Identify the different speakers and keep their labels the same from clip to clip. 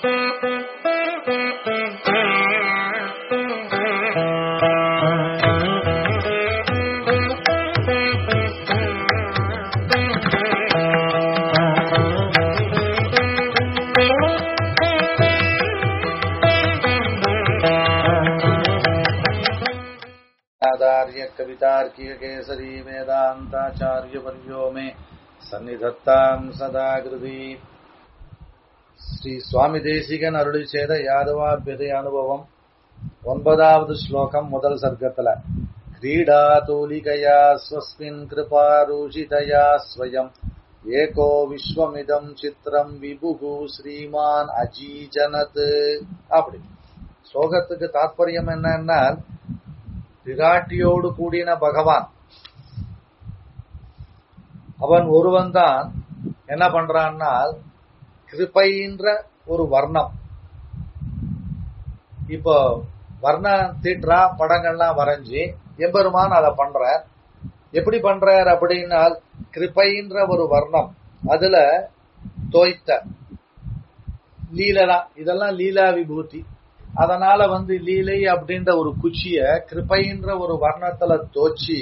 Speaker 1: आचार्य कवितार्किक केसरी वेदांताचार्य वर्यो में சந்நிதத்தாம் சதா கிருதி ஸ்ரீ சுவாமி தேசிகன் அருளி செய்த யாதவாபியதை அனுபவம் ஒன்பதாவது ஸ்லோகம் முதல் சர்க்கத்துல கிரீடா தூலிகையா ஸ்வஸ்மின் கிருபாரூஷிதயா ஸ்வயம் ஏகோ விஸ்வமிதம் சித்திரம் விபுகு ஸ்ரீமான் அஜீஜனத் அப்படி ஸ்லோகத்துக்கு தாற்பயம் என்னன்னா விராட்டியோடு கூடின பகவான் அவன் ஒருவன் தான் என்ன பண்றான்னா கிருபைன்ற ஒரு வர்ணம் இப்போ வர்ணம் தீட்டுறா படங்கள்லாம் வரைஞ்சி எம்பெருமான் அதை பண்றார் எப்படி பண்றார் அப்படின்னா கிருபைன்ற ஒரு வர்ணம் அதுல தோய்த்த லீலலா இதெல்லாம் லீலா விபூதி அதனால வந்து லீலை அப்படின்ற ஒரு குச்சிய கிருபைன்ற ஒரு வர்ணத்துல தோச்சி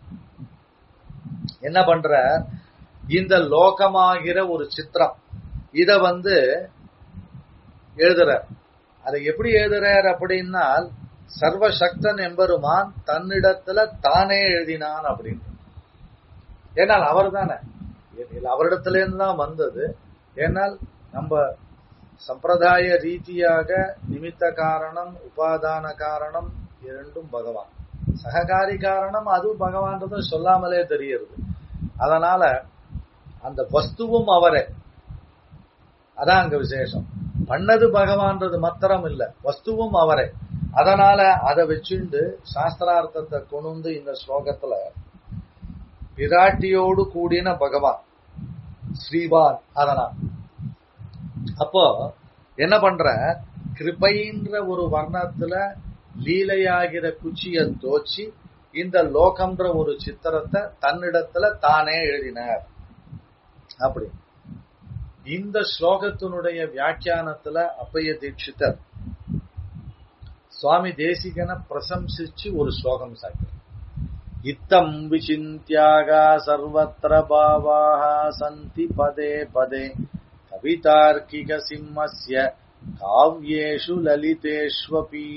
Speaker 1: என்ன பண்ற இந்த லோகமாகிற ஒரு சித்திரம் இத வந்து எழுதுறார் அதை எப்படி எழுதுறார் அப்படின்னா சர்வசக்தன் எம்பெருமான் தன்னிடத்துல தானே எழுதினான் அப்படின்னு ஏனால் அவர் தானே அவரிடத்துல இருந்து தான் வந்தது ஏனால் நம்ம சம்பிரதாய ரீதியாக நிமித்த காரணம் உபாதான காரணம் இரண்டும் பகவான் சககாரி காரணம் அது பகவான்றத சொல்லாமலே தெரியுது அதனால அந்த வஸ்துவும் அவரே அதான் அங்க விசேஷம் பண்ணது பகவான்றது மாத்திரம் இல்ல வஸ்துவும் அவரே அதனால அதை வச்சுண்டு சாஸ்திரார்த்தத்தை கொண்டு இந்த ஸ்லோகத்துல பிராட்டியோடு கூடின பகவான் ஸ்ரீவான் அதனால் அப்போ என்ன பண்ற கிருபைன்ற ஒரு வர்ணத்துல லீலையாகிற குச்சிய தோச்சி இந்த லோகம்ன்ற ஒரு சித்திரத்தை தன்னிடத்துல தானே எழுதினார் அப்படி இந்த ஸ்லோகத்தினுடைய வியாக்கியானத்துல அப்பைய தீட்சிதர் சுவாமி தேசிகனை பிரசம்சிச்சு ஒரு ஸ்லோகம் சாய்க்கிறார் இத்தம் விசிந்தியாக சர்வத்திர பாவாக சந்தி பதே பதே கவிதார்க்கிக சிம்மஸ்ய காவ்யேஷு லலிதேஷ்வபி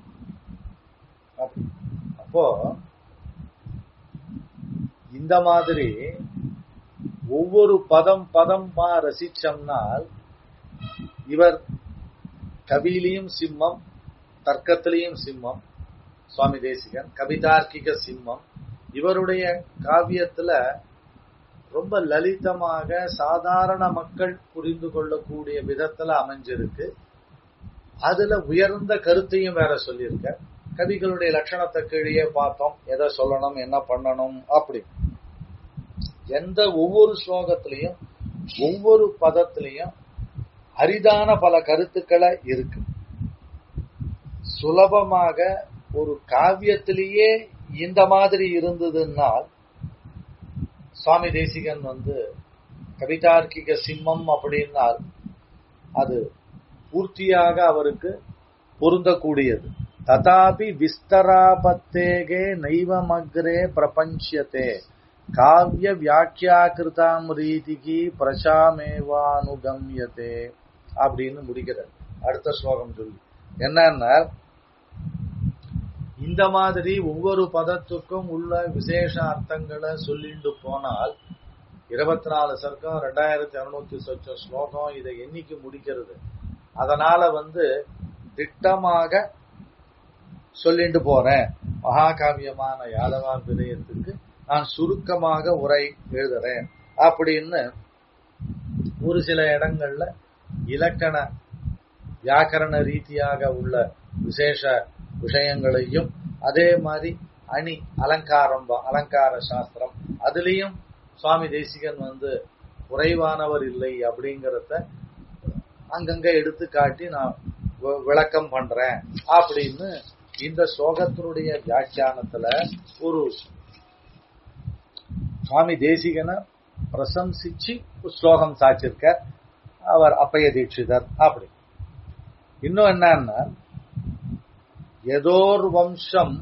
Speaker 1: அப்போ இந்த மாதிரி ஒவ்வொரு பதம் பதம் ரசிச்சோம்னால் இவர் கவியிலையும் சிம்மம் தர்க்கத்திலையும் சிம்மம் சுவாமி தேசிகன் கவிதார்க்கிக சிம்மம் இவருடைய காவியத்துல ரொம்ப லலிதமாக சாதாரண மக்கள் புரிந்து கொள்ளக்கூடிய விதத்துல அமைஞ்சிருக்கு அதுல உயர்ந்த கருத்தையும் வேற சொல்லியிருக்க கவிகளுடைய லட்சணத்தை கீழே பார்த்தோம் எதை சொல்லணும் என்ன பண்ணணும் அப்படி எந்த ஒவ்வொரு ஸ்லோகத்திலையும் ஒவ்வொரு பதத்திலையும் அரிதான பல கருத்துக்களை இருக்கு சுலபமாக ஒரு காவியத்திலேயே இந்த மாதிரி இருந்ததுன்னால் சுவாமி தேசிகன் வந்து கவிதார்க்கிக சிம்மம் அப்படின்னால் அது பூர்த்தியாக அவருக்கு பொருந்தக்கூடியது ததாபி விஸ்தராபத்தேகே நைவமக்ரே பிரபஞ்சத்தே காவிய வியாக்கியாக்கிருதாம் ரீதிக்கு பிரசாமேவானுகம்யத்தே அப்படின்னு முடிக்கிறார் அடுத்த ஸ்லோகம் சொல்லி என்னன்னா இந்த மாதிரி ஒவ்வொரு பதத்துக்கும் உள்ள விசேஷ அர்த்தங்களை சொல்லிட்டு போனால் இருபத்தி நாலு சர்க்கம் ரெண்டாயிரத்தி அறுநூத்தி சொச்ச ஸ்லோகம் இதை எண்ணிக்கை முடிக்கிறது அதனால வந்து திட்டமாக சொல்லிட்டு போறேன் மகாகாவியமான யாதவா விதயத்துக்கு நான் சுருக்கமாக உரை எழுதுறேன் அப்படின்னு ஒரு சில இடங்கள்ல இலக்கண வியாக்கரண ரீதியாக உள்ள விசேஷ விஷயங்களையும் அதே மாதிரி அணி அலங்காரம் அலங்கார சாஸ்திரம் அதுலயும் சுவாமி தேசிகன் வந்து குறைவானவர் இல்லை அப்படிங்கறத அங்கங்க எடுத்து காட்டி நான் விளக்கம் பண்றேன் அப்படின்னு இந்த ஸ்லோகத்தினுடைய வியாக்கியானத்துல ஒரு சுவாமி தேசிகனை பிரசம்சிச்சு ஸ்லோகம் சாச்சிருக்க அவர் அப்பைய தீட்சிதர் அப்படி இன்னும் என்னன்னா எதோர் வம்சம்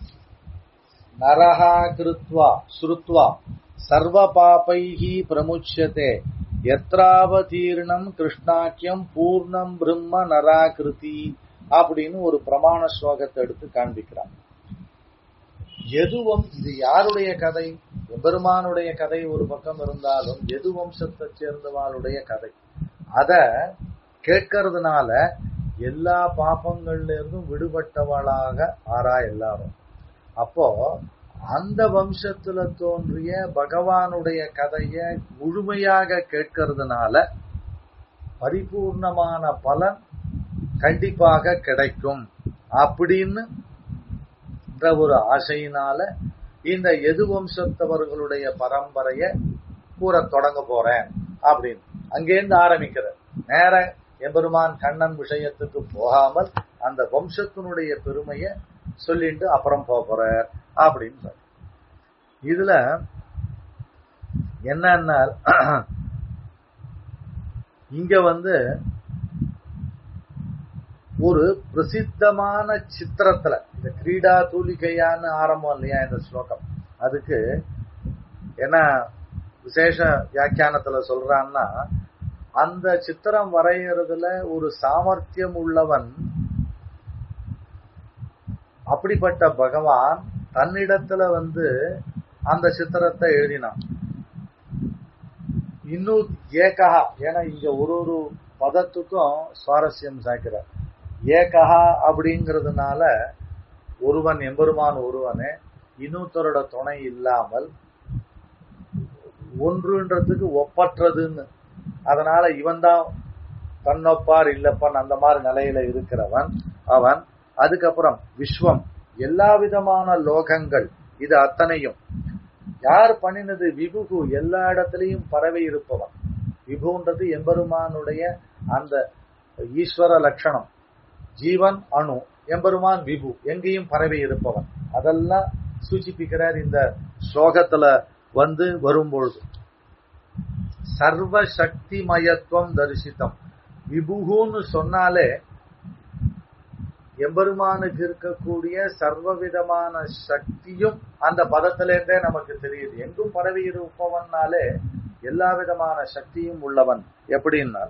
Speaker 1: நரஹா கிருத்வா ஸ்ருத்வா சர்வ பாபைஹி பிரமுச்சியதே எத்ராவதீர்ணம் கிருஷ்ணாக்கியம் பூர்ணம் பிரம்ம நராகிருதி அப்படின்னு ஒரு பிரமாண ஸ்லோகத்தை எடுத்து காண்பிக்கிறான் எதுவம் இது யாருடைய கதை எபெருமானுடைய கதை ஒரு பக்கம் இருந்தாலும் எது வம்சத்தை சேர்ந்தவாளுடைய கதை அத கேட்கறதுனால எல்லா பாப்பங்கள்ல இருந்தும் விடுபட்டவளாக ஆறா எல்லாரும் அப்போ அந்த வம்சத்துல தோன்றிய பகவானுடைய கதைய முழுமையாக கேட்கறதுனால பரிபூர்ணமான பலன் கண்டிப்பாக கிடைக்கும் அப்படின்னு ஒரு ஆசையினால இந்த எது வம்சத்தவர்களுடைய பரம்பரைய கூற தொடங்க போறேன் அப்படின்னு அங்கேருந்து ஆரம்பிக்கிறார் நேர எம்பெருமான் கண்ணன் விஷயத்துக்கு போகாமல் அந்த வம்சத்தினுடைய பெருமைய சொல்லிட்டு அப்புறம் போக போறார் அப்படின்னு இதுல என்னன்னா இங்க வந்து ஒரு பிரசித்தமான சித்திரத்துல இந்த கிரீடா தூலிகையான்னு ஆரம்பம் இல்லையா இந்த ஸ்லோகம் அதுக்கு என்ன விசேஷ வியாக்கியானத்துல சொல்றான்னா அந்த சித்திரம் வரைகிறதுல ஒரு சாமர்த்தியம் உள்ளவன் அப்படிப்பட்ட பகவான் தன்னிடத்துல வந்து அந்த சித்திரத்தை எழுதினான் இன்னும் ஏகஹா ஏன்னா இங்க ஒரு ஒரு பதத்துக்கும் சுவாரஸ்யம் சாய்க்கிறார் ஏகஹா அப்படிங்கிறதுனால ஒருவன் எம்பெருமான் ஒருவனே இன்னொருத்தரோட துணை இல்லாமல் ஒன்றுன்றதுக்கு ஒப்பற்றதுன்னு அதனால இவன் தான் தன்னொப்பார் இல்லப்பான் அந்த மாதிரி நிலையில இருக்கிறவன் அவன் அதுக்கப்புறம் விஸ்வம் எல்லா விதமான லோகங்கள் இது அத்தனையும் யார் பண்ணினது விபுகு எல்லா இடத்திலையும் பரவி இருப்பவன் விபுன்றது எம்பெருமானுடைய அந்த ஈஸ்வர லட்சணம் ஜீவன் அணு எம்பெருமான் விபு எங்கேயும் பரவி இருப்பவன் அதெல்லாம் சூச்சிப்பிக்கிறார் இந்த ஸ்லோகத்துல வந்து வரும்பொழுது சர்வ சக்தி மயத்துவம் தரிசித்தம் விபுகுன்னு சொன்னாலே எம்பெருமானுக்கு இருக்கக்கூடிய சர்வ விதமான சக்தியும் அந்த பதத்திலேருந்தே நமக்கு தெரியுது எங்கும் பரவி இருப்பவன்னாலே எல்லா விதமான சக்தியும் உள்ளவன் எப்படின்னா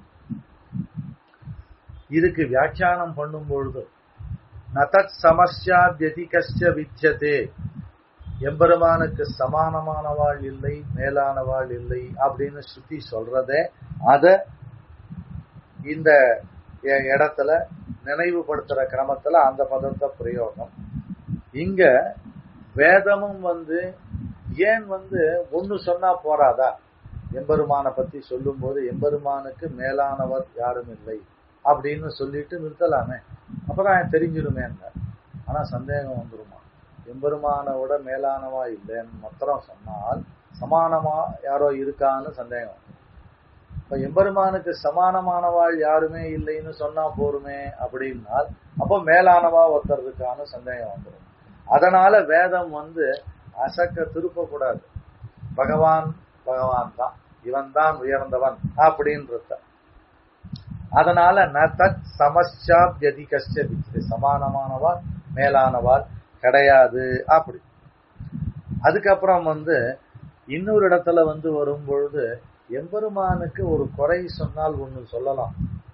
Speaker 1: இதுக்கு வியாக்கியானம் பண்ணும் பொழுது நதத் சமஸ்யா வியதிகஷ்ட வித்தியதே எம்பெருமானுக்கு சமானமானவாள் இல்லை மேலானவாள் இல்லை அப்படின்னு ஸ்ருதி சொல்றதே அத இந்த இடத்துல நினைவுபடுத்துற கிரமத்துல அந்த பதத்தை பிரயோகம் இங்க வேதமும் வந்து ஏன் வந்து ஒண்ணு சொன்னா போறாதா எம்பெருமான பத்தி சொல்லும் போது எம்பெருமானுக்கு மேலானவர் யாரும் இல்லை அப்படின்னு சொல்லிட்டு நிறுத்தலாமே அப்புறம் தெரிஞ்சிருமே ஆனா சந்தேகம் வந்துருமா எம்பெருமான விட மேலானவா இல்லைன்னு மாத்திரம் சொன்னால் சமானமா யாரோ இருக்கான்னு சந்தேகம் இப்ப எம்பெருமானுக்கு சமானமானவாள் யாருமே இல்லைன்னு சொன்னா போருமே அப்படின்னால் அப்போ மேலானவா ஒருத்தர் இருக்கான்னு சந்தேகம் வந்துடும் அதனால வேதம் வந்து அசக்க திருப்ப கூடாது பகவான் பகவான் தான் இவன் தான் உயர்ந்தவன் அப்படின்றத அதனால ந தத் சமஸ்சாப்யதிகஷ்ட வித்தியதே சமானமானவாள் மேலானவாள் கிடையாது அப்படி அதுக்கப்புறம் வந்து இன்னொரு இடத்துல வந்து வரும் பொழுது எம்பெருமானுக்கு ஒரு குறை சொன்னால் ஒண்ணு சொல்லலாம்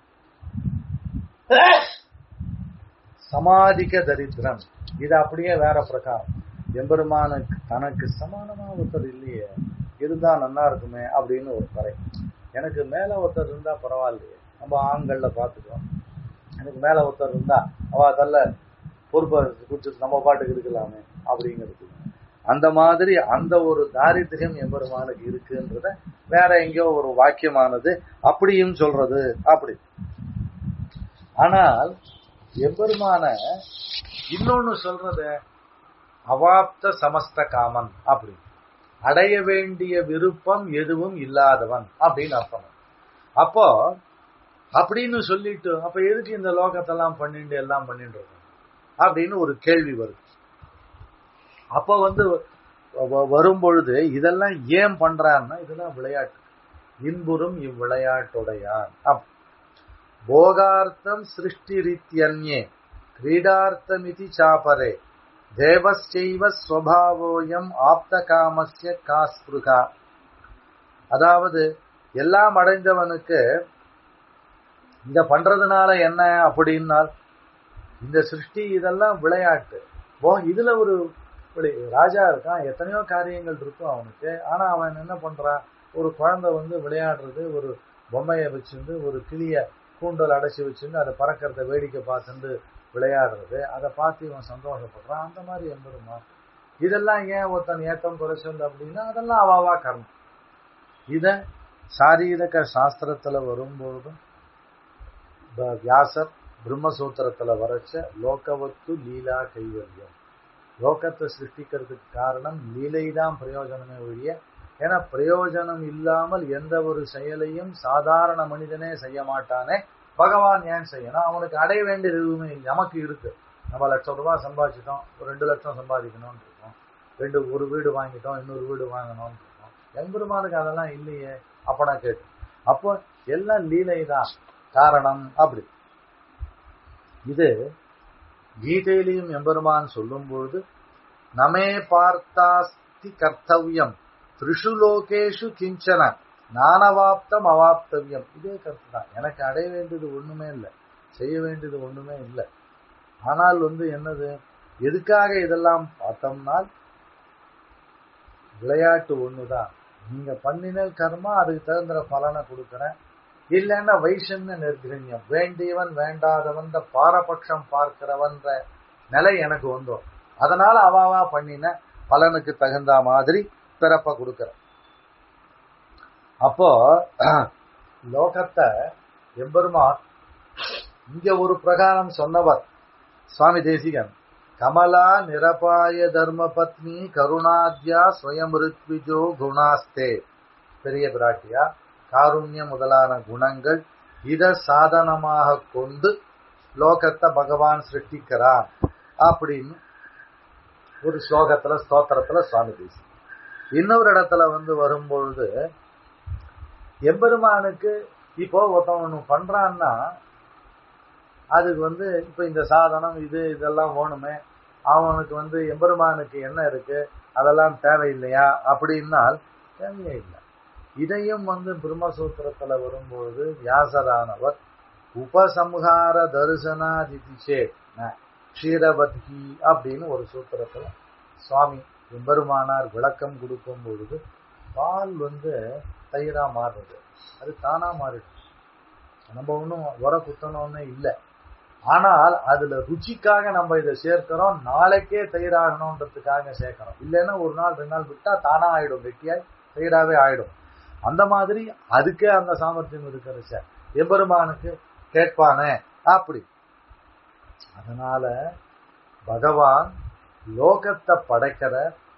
Speaker 1: சமாதிக்க தரித்திரம் இது அப்படியே வேற பிரகாரம் எம்பெருமானுக்கு தனக்கு சமானமா ஒருத்தர் இல்லையே இருந்தா நல்லா இருக்குமே அப்படின்னு ஒரு குறை எனக்கு மேல ஒருத்தர் இருந்தா பரவாயில்லையே நம்ம ஆண்கள்ல பாத்துக்கிறோம் எனக்கு மேல ஒருத்தர் இருந்தா அவ அதல்ல பொறுப்பை குடிச்சிட்டு நம்ம பாட்டுக்கு இருக்கலாமே அப்படிங்கிறது அந்த மாதிரி அந்த ஒரு தாரித்திரியம் எம்பெருமானுக்கு இருக்குன்றத வேற எங்கேயோ ஒரு வாக்கியமானது அப்படியும் சொல்றது அப்படி ஆனால் எம்பெருமான இன்னொன்னு சொல்றது அவாப்த சமஸ்த காமன் அப்படி அடைய வேண்டிய விருப்பம் எதுவும் இல்லாதவன் அப்படின்னு அர்த்தம் அப்போ அப்படின்னு சொல்லிட்டு அப்ப எதுக்கு இந்த லோகத்தெல்லாம் பண்ணிட்டு எல்லாம் பண்ணிட்டு இருக்கோம் அப்படின்னு ஒரு கேள்வி வருது அப்ப வந்து வரும் பொழுது இதெல்லாம் ஏன் பண்றான்னா இதெல்லாம் விளையாட்டு இன்புறும் இவ்விளையாட்டுடையான் போகார்த்தம் சிருஷ்டிரித்யன்யே கிரீடார்த்தமிதி சாபரே தேவஸ்சைவ ஸ்வபாவோயம் ஆப்த காமஸ்ய காஸ்பிருகா அதாவது எல்லாம் அடைந்தவனுக்கு இத பண்றதுனால என்ன அப்படின்னால் இந்த சிருஷ்டி இதெல்லாம் விளையாட்டு ஓ இதுல ஒரு விளை- ராஜா இருக்கான் எத்தனையோ காரியங்கள் இருக்கும் அவனுக்கு ஆனா அவன் என்ன பண்றான் ஒரு குழந்தை வந்து விளையாடுறது ஒரு பொம்மையை வச்சிருந்து ஒரு கிளிய கூண்டல் அடைச்சி வச்சிருந்து அதை பறக்கிறத வேடிக்கை பார்த்துட்டு விளையாடுறது அதை பார்த்து இவன் சந்தோஷப்படுறான் அந்த மாதிரி எம்பெருமா இதெல்லாம் ஏன் ஒருத்தன் ஏத்தம் குறைச்சல் அப்படின்னா அதெல்லாம் அவாவா கர்மம் இத சாரீரக சாஸ்திரத்துல வரும்போதும் ப- வியாசர் பிரம்மசூத்திரத்துல வரைச்ச லோகவத்து லீலா கைவல்யம் லோகத்தை சிருஷ்டிக்கிறதுக்கு காரணம் லீலை தான் பிரயோஜனமே ஒழிய ஏன்னா பிரயோஜனம் இல்லாமல் எந்த ஒரு செயலையும் சாதாரண மனிதனே செய்ய மாட்டானே பகவான் ஏன் செய்யணும் அவனுக்கு அடைய வேண்டியது எதுவுமே இல்லை நமக்கு இருக்கு நம்ம லட்சம் ரூபாய் சம்பாதிச்சிட்டோம் ஒரு ரெண்டு லட்சம் சம்பாதிக்கணும்னு இருக்கோம் ரெண்டு ஒரு வீடு வாங்கிட்டோம் இன்னொரு வீடு வாங்கணும்னு இருக்கோம் எம்பெருமானுக்கு அதெல்லாம் இல்லையே அப்ப நான் கேட்டு அப்போ எல்லாம் லீலை தான் காரணம் அப்படி இது கீதையிலையும் எம்பெருமான் சொல்லும் பொழுது நமே பார்த்தாஸ்தி கர்த்தவியம் த்ரிஷு லோகேஷு கிஞ்சன நானவாப்தம் அவாப்தவியம் இதே கருத்து தான் எனக்கு அடைய வேண்டியது ஒண்ணுமே இல்லை செய்ய வேண்டியது ஒண்ணுமே இல்லை ஆனால் வந்து என்னது எதுக்காக இதெல்லாம் பார்த்தோம்னால் விளையாட்டு ஒண்ணுதான் நீங்க பண்ணின கர்மா அதுக்கு தகுந்த பலனை கொடுக்கறேன் இல்லைன்னா வைஷன்ய நிர்கிரண்யம் வேண்டியவன் வேண்டாதவன் பாரபட்சம் பார்க்கிறவன்ற நிலை எனக்கு வந்தோம் அதனால அவாவா பண்ணின பலனுக்கு தகுந்த மாதிரி பிறப்ப கொடுக்கற அப்போ லோகத்தை எம்பெருமான் இங்க ஒரு பிரகாரம் சொன்னவர் சுவாமி தேசிகன் கமலா நிரபாய தர்ம பத்னி கருணாத்யா ஸ்வயம் ருத்விஜோ குணாஸ்தே பெரிய பிராட்டியா காருண்ய முதலான குணங்கள் இத சாதனமாக கொண்டு லோகத்தை பகவான் சிருஷ்டிக்கிறான் அப்படின்னு ஒரு ஸ்லோகத்துல ஸ்தோத்திரத்துல சுவாமி தேசி இன்னொரு இடத்துல வந்து வரும்பொழுது எம்பெருமானுக்கு இப்போ ஒருத்தன் ஒண்ணு பண்றான்னா அதுக்கு வந்து இப்ப இந்த சாதனம் இது இதெல்லாம் வேணுமே அவனுக்கு வந்து எம்பெருமானுக்கு என்ன இருக்கு அதெல்லாம் தேவையில்லையா அப்படின்னால் தேவையே இல்லை இதையும் வந்து பிரம்மசூத்திரத்துல வரும்பொழுது வியாசரானவர் உபசம்ஹார தரிசனாதிதிச்சே க்ஷீரவத்கி அப்படின்னு ஒரு சூத்திரத்துல சுவாமி எம்பெருமானார் விளக்கம் கொடுக்கும் பொழுது பால் வந்து தயிரா மாறுறது அது தானா மாறிடுச்சு நம்ம ஒன்றும் உர குத்தணும்னு இல்லை ஆனால் அதுல ருச்சிக்காக நம்ம இதை சேர்க்கிறோம் நாளைக்கே தயிராகணுன்றதுக்காக சேர்க்கிறோம் இல்லைன்னா ஒரு நாள் ரெண்டு நாள் விட்டா தானா ஆயிடும் வெட்டியாய் தயிராவே ஆயிடும் அந்த மாதிரி அதுக்கே அந்த சாமர்த்தியம் இருக்கிற சார் எம்பெருமானுக்கு கேட்பானே அப்படி அதனால பகவான் லோகத்தை படைக்கிற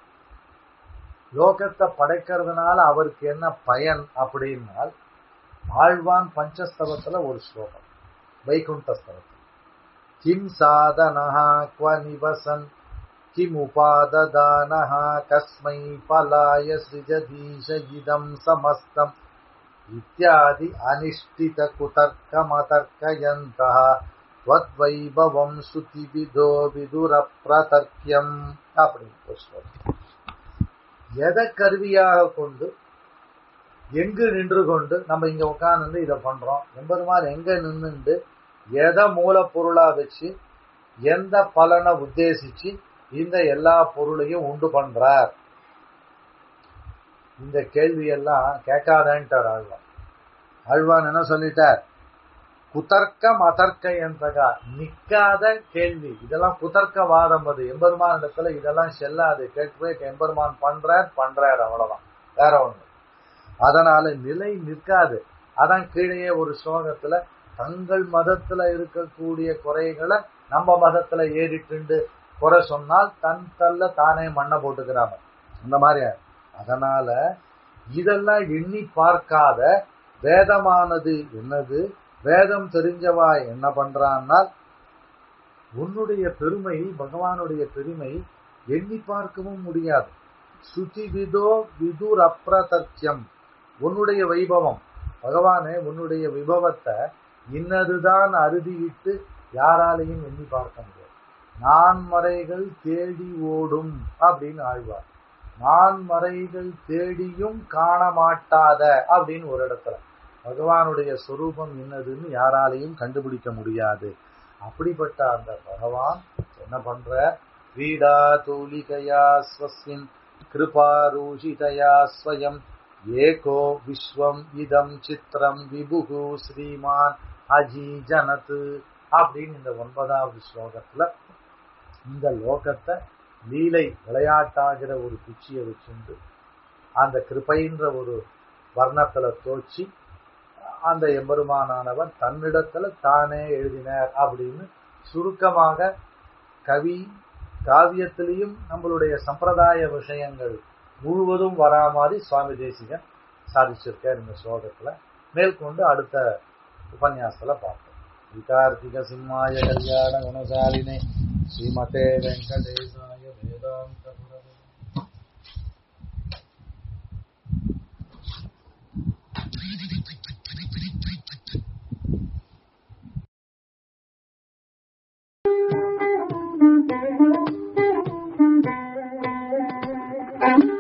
Speaker 1: லோகத்தை படைக்கிறதுனால அவருக்கு என்ன பயன் அப்படின்னால் ஆழ்வான் பஞ்சஸ்தவத்துல ஒரு ஸ்லோகம் வைகுண்டஸ்தவத்தில் கிம் சாதனஹா क्व நிவசன் கிம் உபாததானஹ கஸ்மை பலாய சிஜதீஷ இதம் சமஸ்தம் இத்தியாதி அனிஷ்டித குதர்க்கமதர்க்கயந்தः त्वद्वैभवम् சுதிவிதோ விதுரப்பிரதர்க்கியம் அப்படின்னு ஒரு ஸ்லோகம் எதை கருவியாக கொண்டு எங்கு நின்று கொண்டு நம்ம இங்க உட்கார்ந்து இதை பண்றோம் எம்பெருமான் எங்க நின்னுண்டு எதை மூலப்பொருளா வச்சு எந்த பலனை உத்தேசிச்சு இந்த எல்லா பொருளையும் உண்டு பண்றார் இந்த கேள்வி எல்லாம் கேட்காதேன்ட்டார் ஆழ்வான் ஆழ்வான் என்ன சொல்லிட்டார் குதர்க்கம் அதர்க்க என்றகா நிக்காத கேள்வி இதெல்லாம் குதர்க்கவாதம் அது எம்பெருமான் இடத்துல இதெல்லாம் செல்லாது கேட்டு போய் எம்பெருமான் பண்றார் பண்றார் அவ்வளவுதான் வேற ஒண்ணு அதனால நிலை நிற்காது அதான் கீழே ஒரு ஸ்லோகத்துல தங்கள் மதத்துல இருக்கக்கூடிய குறைகளை நம்ம மதத்துல ஏறிட்டு குறை சொன்னால் தன் தள்ள தானே மண்ணை போட்டுக்கிறாங்க அந்த மாதிரி அதனால இதெல்லாம் எண்ணி பார்க்காத வேதமானது என்னது வேதம் தெரிஞ்சவா என்ன பண்றான்னா உன்னுடைய பெருமை பகவானுடைய பெருமை எண்ணி பார்க்கவும் முடியாது சுதி விதோ விதுர் அப்பிரதர்க்கியம் உன்னுடைய வைபவம் பகவானே உன்னுடைய விபவத்தை இன்னதுதான் அறுதியிட்டு யாராலையும் எண்ணி பார்க்க முடியாது நான்மறைகள் தேடி ஓடும் அப்படின்னு ஆழ்வார் நான்மறைகள் தேடியும் காண மாட்டாத அப்படின்னு ஒரு இடத்துல பகவானுடைய சொரூபம் என்னதுன்னு யாராலையும் கண்டுபிடிக்க முடியாது அப்படிப்பட்ட அந்த பகவான் என்ன பண்ற क्रीडा तूलिकया स्वस्मिन् कृपारूषितया स्वयम् एको विश्वम् இதம் சித்திரம் விபுகு ஸ்ரீமான் அஜீஜனத் அப்படின்னு இந்த ஒன்பதாவது ஸ்லோகத்துல இந்த லோகத்தை லீலை விளையாட்டாகிற ஒரு குச்சியை வச்சுண்டு அந்த கிருபைன்ற ஒரு வர்ணத்துல தோச்சி அந்த எம்பெருமானானவர் தன்னிடத்துல தானே எழுதினார் அப்படின்னு சுருக்கமாக கவி காவியத்திலையும் நம்மளுடைய சம்பிரதாய விஷயங்கள் முழுவதும் வரா மாதிரி சுவாமி தேசிகன் சாதிச்சிருக்கார் இந்த ஸ்லோகத்துல மேற்கொண்டு அடுத்த உபன்யாசத்துல பார்ப்போம் விகார்த்திக சிம்மாய கல்யாண குணசாலினே ஸ்ரீமதே வெங்கடேசாய வேதாந்த குரவே
Speaker 2: Thank you.